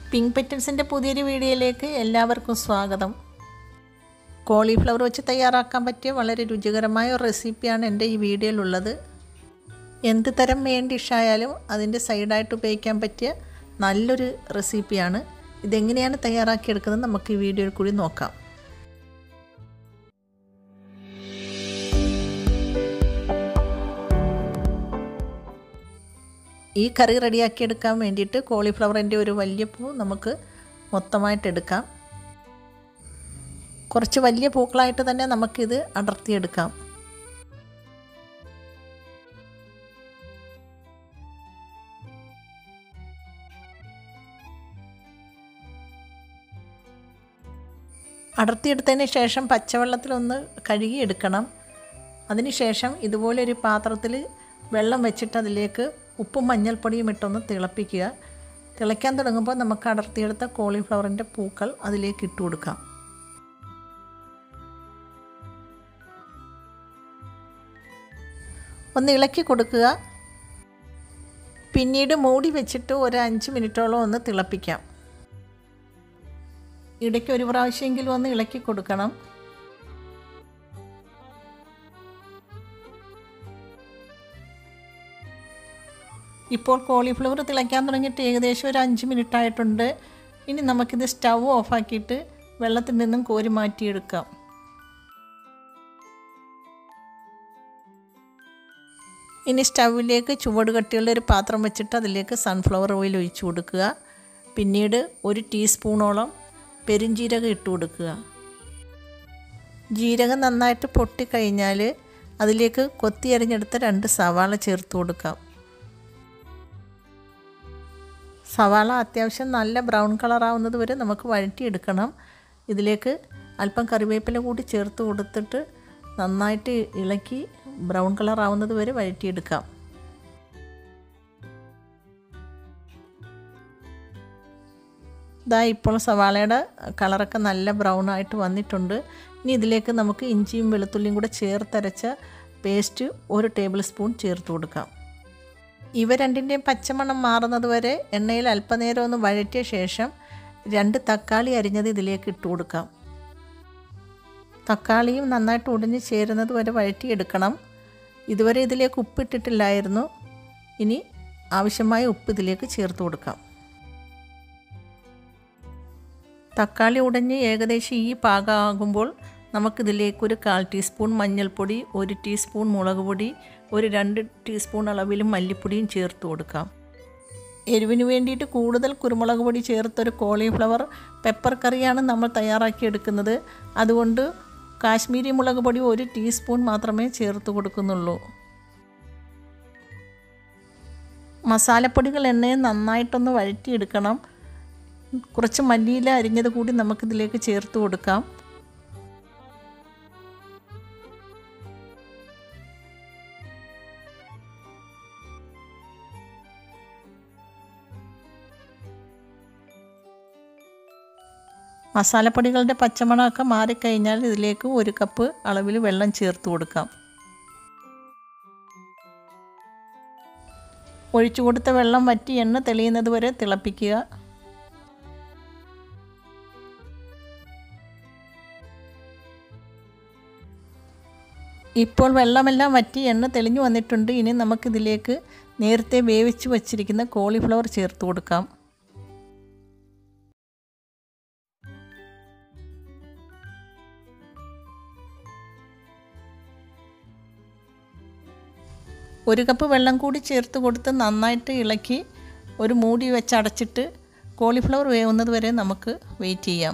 pink പെറ്റൽസിൻ്റെ പുതിയൊരു വീഡിയോയിലേക്ക് എല്ലാവർക്കും സ്വാഗതം കോളിഫ്ലവർ വെച്ച് തയ്യാറാക്കാൻ പറ്റിയ വളരെ രുചികരമായ ഒരു റെസിപ്പിയാണ് എൻ്റെ ഈ വീഡിയോയിലുള്ളത് എന്ത് തരം മെയിൻ ഡിഷായാലും അതിൻ്റെ സൈഡായിട്ട് ഉപയോഗിക്കാൻ പറ്റിയ നല്ലൊരു റെസിപ്പിയാണ് ഇതെങ്ങനെയാണ് തയ്യാറാക്കിയെടുക്കുന്നത് നമുക്ക് ഈ വീഡിയോയിൽ കൂടി നോക്കാം ഈ കറി റെഡിയാക്കി എടുക്കാൻ വേണ്ടിയിട്ട് കോളിഫ്ലവറിൻ്റെ ഒരു വലിയ പൂ നമുക്ക് മൊത്തമായിട്ട് എടുക്കാം കുറച്ച് വലിയ പൂക്കളായിട്ട് തന്നെ നമുക്കിത് അടർത്തിയെടുക്കാം അടർത്തിയെടുത്തതിന് ശേഷം പച്ചവെള്ളത്തിലൊന്ന് കഴുകിയെടുക്കണം അതിനുശേഷം ഇതുപോലെ ഒരു പാത്രത്തിൽ വെള്ളം വെച്ചിട്ട് അതിലേക്ക് ഉപ്പും മഞ്ഞൾപ്പൊടിയും ഇട്ടൊന്ന് തിളപ്പിക്കുക തിളയ്ക്കാൻ തുടങ്ങുമ്പോൾ നമുക്ക് അടർത്തിയെടുത്ത കോളിഫ്ലവറിൻ്റെ പൂക്കൾ അതിലേക്ക് ഇട്ട് കൊടുക്കാം ഒന്ന് ഇളക്കി കൊടുക്കുക പിന്നീട് മൂടി വെച്ചിട്ട് ഒരു അഞ്ച് മിനിറ്റോളം ഒന്ന് തിളപ്പിക്കാം ഇടയ്ക്ക് ഒരു പ്രാവശ്യമെങ്കിലും ഒന്ന് ഇളക്കി കൊടുക്കണം ഇപ്പോൾ കോളിഫ്ലവർ തിളയ്ക്കാൻ തുടങ്ങിയിട്ട് ഏകദേശം ഒരു അഞ്ച് മിനിറ്റ് ആയിട്ടുണ്ട് ഇനി നമുക്കിത് സ്റ്റവ് ഓഫാക്കിയിട്ട് വെള്ളത്തിൽ നിന്നും കോരി മാറ്റിയെടുക്കാം ഇനി സ്റ്റൗവിലേക്ക് ചുവട് കട്ടിയുള്ള ഒരു പാത്രം വെച്ചിട്ട് അതിലേക്ക് സൺഫ്ലവർ ഓയിൽ ഒഴിച്ചു കൊടുക്കുക പിന്നീട് ഒരു ടീസ്പൂണോളം പെരുംജീരകം ഇട്ട് കൊടുക്കുക ജീരകം നന്നായിട്ട് പൊട്ടിക്കഴിഞ്ഞാൽ അതിലേക്ക് കൊത്തി അരിഞ്ഞെടുത്ത രണ്ട് സവാള ചേർത്ത് കൊടുക്കാം സവാള അത്യാവശ്യം നല്ല ബ്രൗൺ കളറാവുന്നത് വരെ നമുക്ക് വഴറ്റിയെടുക്കണം ഇതിലേക്ക് അല്പം കറിവേപ്പില കൂടി ചേർത്ത് കൊടുത്തിട്ട് നന്നായിട്ട് ഇളക്കി ബ്രൗൺ കളറാവുന്നത് വരെ വഴറ്റിയെടുക്കാം ഇതാ ഇപ്പോൾ സവാളയുടെ കളറൊക്കെ നല്ല ബ്രൗൺ ആയിട്ട് വന്നിട്ടുണ്ട് ഇനി ഇതിലേക്ക് നമുക്ക് ഇഞ്ചിയും വെളുത്തുള്ളിയും കൂടെ ചേർത്തരച്ച പേസ്റ്റ് ഒരു ടേബിൾ സ്പൂൺ ചേർത്ത് കൊടുക്കാം ഇവ രണ്ടിൻ്റെയും പച്ചമണം മാറുന്നത് വരെ എണ്ണയിൽ അല്പനേരം ഒന്ന് വഴറ്റിയ ശേഷം രണ്ട് തക്കാളി അരിഞ്ഞത് ഇതിലേക്ക് ഇട്ട് കൊടുക്കാം തക്കാളിയും നന്നായിട്ട് ഉടഞ്ഞ് ചേരുന്നത് വരെ വഴറ്റിയെടുക്കണം ഇതുവരെ ഇതിലേക്ക് ഉപ്പിട്ടിട്ടില്ലായിരുന്നു ഇനി ആവശ്യമായ ഉപ്പ് ഇതിലേക്ക് ചേർത്ത് കൊടുക്കാം തക്കാളി ഉടഞ്ഞ് ഏകദേശം ഈ പാകമാകുമ്പോൾ നമുക്കിതിലേക്ക് ഒരു കാൽ ടീസ്പൂൺ മഞ്ഞൾപ്പൊടി ഒരു ടീസ്പൂൺ മുളക് പൊടി ഒരു രണ്ട് ടീസ്പൂൺ അളവിൽ മല്ലിപ്പൊടിയും ചേർത്ത് കൊടുക്കാം എരിവിന് വേണ്ടിയിട്ട് കൂടുതൽ കുരുമുളക് പൊടി ചേർത്തൊരു കോളിഫ്ലവർ പെപ്പർ കറിയാണ് നമ്മൾ തയ്യാറാക്കിയെടുക്കുന്നത് അതുകൊണ്ട് കാശ്മീരി മുളക് പൊടി ഒരു ടീസ്പൂൺ മാത്രമേ ചേർത്ത് കൊടുക്കുന്നുള്ളൂ മസാലപ്പൊടികൾ എണ്ണയെ നന്നായിട്ടൊന്ന് വഴറ്റിയെടുക്കണം കുറച്ച് മല്ലിയില അരിഞ്ഞത് കൂടി നമുക്കിതിലേക്ക് ചേർത്ത് കൊടുക്കാം മസാലപ്പൊടികളുടെ പച്ചമണമൊക്കെ മാറിക്കഴിഞ്ഞാൽ ഇതിലേക്ക് ഒരു കപ്പ് അളവിൽ വെള്ളം ചേർത്ത് കൊടുക്കാം ഒഴിച്ചു കൊടുത്ത വെള്ളം വറ്റി എണ്ണ തെളിയുന്നത് വരെ തിളപ്പിക്കുക ഇപ്പോൾ വെള്ളമെല്ലാം വറ്റി എണ്ണ തെളിഞ്ഞു വന്നിട്ടുണ്ട് ഇനി നമുക്കിതിലേക്ക് നേരത്തെ വേവിച്ച് വച്ചിരിക്കുന്ന കോളിഫ്ലവർ ചേർത്ത് കൊടുക്കാം ഒരു കപ്പ് വെള്ളം കൂടി ചേർത്ത് കൊടുത്ത് നന്നായിട്ട് ഇളക്കി ഒരു മൂടി വെച്ച് അടച്ചിട്ട് കോളിഫ്ലവർ വേവുന്നത് വരെ നമുക്ക് വെയിറ്റ് ചെയ്യാം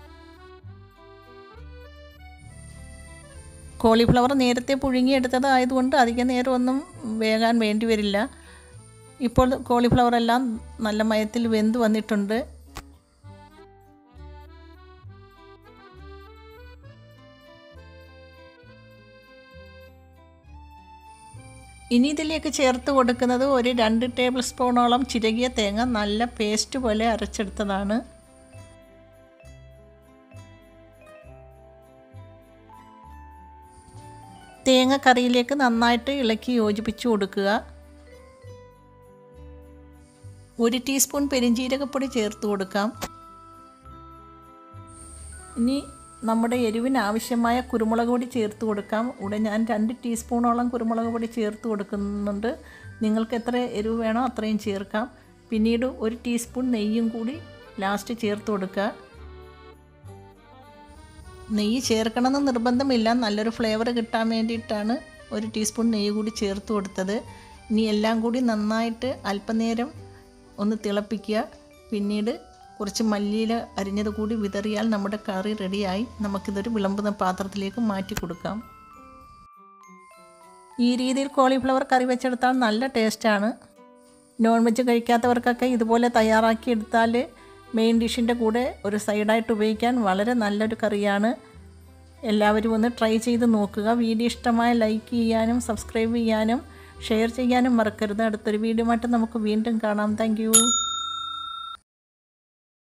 കോളിഫ്ലവർ നേരത്തെ പുഴുങ്ങിയെടുത്തത് ആയതുകൊണ്ട് അധിക നേരമൊന്നും വേകാൻ വേണ്ടി വരില്ല ഇപ്പോൾ കോളിഫ്ലവർ എല്ലാം നല്ല മയത്തിൽ വെന്ത് വന്നിട്ടുണ്ട് ഇനി ഇതിലേക്ക് ചേർത്ത് കൊടുക്കുന്നത് ഒരു രണ്ട് ടേബിൾ സ്പൂണോളം ചിരകിയ തേങ്ങ നല്ല പേസ്റ്റ് പോലെ അരച്ചെടുത്തതാണ് തേങ്ങ കറിയിലേക്ക് നന്നായിട്ട് ഇളക്കി യോജിപ്പിച്ച് കൊടുക്കുക ഒരു ടീസ്പൂൺ പെരിഞ്ജീരകപ്പൊടി ചേർത്ത് കൊടുക്കാം ഇനി നമ്മുടെ എരിവിന് ആവശ്യമായ കുരുമുളക് പൊടി ചേർത്ത് കൊടുക്കാം ഇവിടെ ഞാൻ രണ്ട് ടീസ്പൂണോളം കുരുമുളക് പൊടി ചേർത്ത് കൊടുക്കുന്നുണ്ട് നിങ്ങൾക്ക് എത്ര എരിവ് വേണോ അത്രയും ചേർക്കാം പിന്നീട് ഒരു ടീസ്പൂൺ നെയ്യും കൂടി ലാസ്റ്റ് ചേർത്ത് കൊടുക്കുക നെയ്യ് ചേർക്കണമെന്ന് നിർബന്ധമില്ല നല്ലൊരു ഫ്ലേവർ കിട്ടാൻ വേണ്ടിയിട്ടാണ് ഒരു ടീസ്പൂൺ നെയ്യ് കൂടി ചേർത്ത് കൊടുത്തത് ഇനി എല്ലാം കൂടി നന്നായിട്ട് അല്പനേരം ഒന്ന് തിളപ്പിക്കുക പിന്നീട് കുറച്ച് മല്ലിയില അരിഞ്ഞത് കൂടി വിതറിയാൽ നമ്മുടെ കറി റെഡിയായി നമുക്കിതൊരു വിളമ്പുന്ന പാത്രത്തിലേക്ക് മാറ്റി കൊടുക്കാം ഈ രീതിയിൽ കോളിഫ്ലവർ കറി വെച്ചെടുത്താൽ നല്ല ടേസ്റ്റാണ് നോൺ വെജ് കഴിക്കാത്തവർക്കൊക്കെ ഇതുപോലെ തയ്യാറാക്കി എടുത്താൽ മെയിൻ ഡിഷിൻ്റെ കൂടെ ഒരു സൈഡായിട്ട് ഉപയോഗിക്കാൻ വളരെ നല്ലൊരു കറിയാണ് എല്ലാവരും ഒന്ന് ട്രൈ ചെയ്ത് നോക്കുക വീഡിയോ ഇഷ്ടമായ ലൈക്ക് ചെയ്യാനും സബ്സ്ക്രൈബ് ചെയ്യാനും ഷെയർ ചെയ്യാനും മറക്കരുത് അടുത്തൊരു വീഡിയോ ആയിട്ട് നമുക്ക് വീണ്ടും കാണാം താങ്ക്